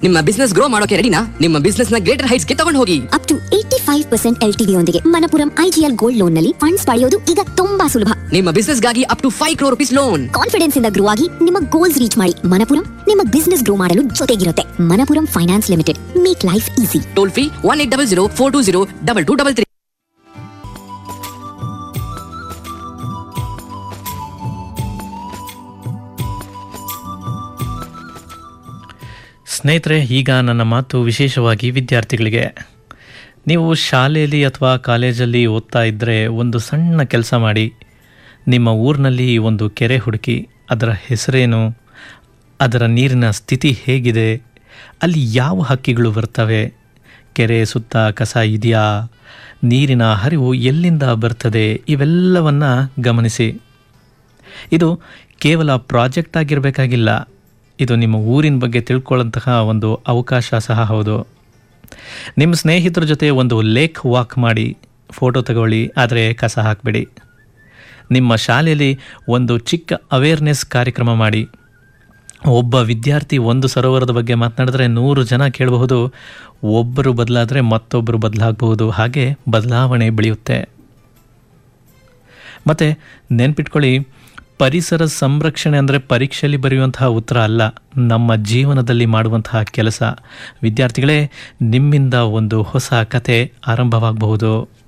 ನಿಮ್ಮ business grow ಮಾಡೋಕೆ ರೆಡಿನಾ ನಿಮ್ಮ ಬಿಸ್ನೆಸ್ ನ ಗ್ರೇಟರ್ ಹೈಟ್ಸ್ ಗೆ ತಗೊಂಡು ಹೋಗಿ up to eighty five percent L T ಯೊಂದಿಗೆ ಮನಪುರಂ ಐಜಿಎಲ್ ಗೋಲ್ಡ್ ಲೋನ್ ನಲ್ಲಿ ಫಂಡ್ಸ್ ಪಡೆಯೋದು ಈಗ ತುಂಬಾ ಸುಲಭ ನಿಮ್ಮ ಬಿಸ್ನೆಸ್ ಗಾಗಿ up to five crore rupees loan confidence ಇಂದ ಗ್ರೋ ಆಗಿ ನಿಮ್ಮ ಗೋಲ್ಸ್ ರೀಚ್ ಮಾಡಿ ಮನಪುರಂ ನಿಮ್ಮ ಬಿಸ್ನೆಸ್ ಗ್ರೋ ಮಾಡಲು ಜೊತೆಗಿರುತ್ತೆ Manappuram finance limited make life easy toll free one eight double zero four two zero double two double three ಸ್ನೇಹಿತರೆ ಈಗ ನನ್ನ ಮಾತು ವಿಶೇಷವಾಗಿ ವಿದ್ಯಾರ್ಥಿಗಳಿಗೆ ನೀವು ಶಾಲೆಯಲ್ಲಿ ಅಥವಾ ಕಾಲೇಜಲ್ಲಿ ಓದ್ತಾ ಇದ್ದರೆ ಒಂದು ಸಣ್ಣ ಕೆಲಸ ಮಾಡಿ ನಿಮ್ಮ ಊರಿನಲ್ಲಿ ಒಂದು ಕೆರೆ ಹುಡುಕಿ ಅದರ ಹೆಸರೇನು ಅದರ ನೀರಿನ ಸ್ಥಿತಿ ಹೇಗಿದೆ ಅಲ್ಲಿ ಯಾವ ಹಕ್ಕಿಗಳು ಬರ್ತವೆ ಕೆರೆ ಸುತ್ತ ಕಸ ಇದೆಯಾ ನೀರಿನ ಹರಿವು ಎಲ್ಲಿಂದ ಬರ್ತದೆ ಇವೆಲ್ಲವನ್ನು ಗಮನಿಸಿ ಇದು ಕೇವಲ ಪ್ರಾಜೆಕ್ಟ್ ಆಗಿರಬೇಕಾಗಿಲ್ಲ ಇದು ನಿಮ್ಮ ಊರಿನ ಬಗ್ಗೆ ತಿಳ್ಕೊಳ್ಳೋಂತಹ ಒಂದು ಅವಕಾಶ ಸಹ ಹೌದು ನಿಮ್ಮ ಸ್ನೇಹಿತರ ಜೊತೆ ಒಂದು ಲೇಕ್ ವಾಕ್ ಮಾಡಿ ಫೋಟೋ ತಗೊಳ್ಳಿ ಆದರೆ ಕಸ ಹಾಕಬೇಡಿ ನಿಮ್ಮ ಶಾಲೆಯಲ್ಲಿ ಒಂದು ಚಿಕ್ಕ ಅವೇರ್ನೆಸ್ ಕಾರ್ಯಕ್ರಮ ಮಾಡಿ ಒಬ್ಬ ವಿದ್ಯಾರ್ಥಿ ಒಂದು ಸರೋವರದ ಬಗ್ಗೆ ಮಾತನಾಡಿದ್ರೆ ನೂರು ಜನ ಕೇಳಬಹುದು ಒಬ್ಬರು ಬದಲಾದರೆ ಮತ್ತೊಬ್ಬರು ಬದಲಾಗಬಹುದು ಹಾಗೆ ಬದಲಾವಣೆ ಬೆಳೆಯುತ್ತೆ ಮತ್ತು ನೆನ್ಪಿಟ್ಕೊಳ್ಳಿ ಪರಿಸರ ಸಂರಕ್ಷಣೆ ಅಂದರೆ ಪರೀಕ್ಷೆಯಲ್ಲಿ ಬರೆಯುವಂತಹ ಉತ್ತರ ಅಲ್ಲ ನಮ್ಮ ಜೀವನದಲ್ಲಿ ಮಾಡುವಂತಹ ಕೆಲಸ ವಿದ್ಯಾರ್ಥಿಗಳೇ ನಿಮ್ಮಿಂದ ಒಂದು ಹೊಸ ಕತೆ ಆರಂಭವಾಗಬಹುದು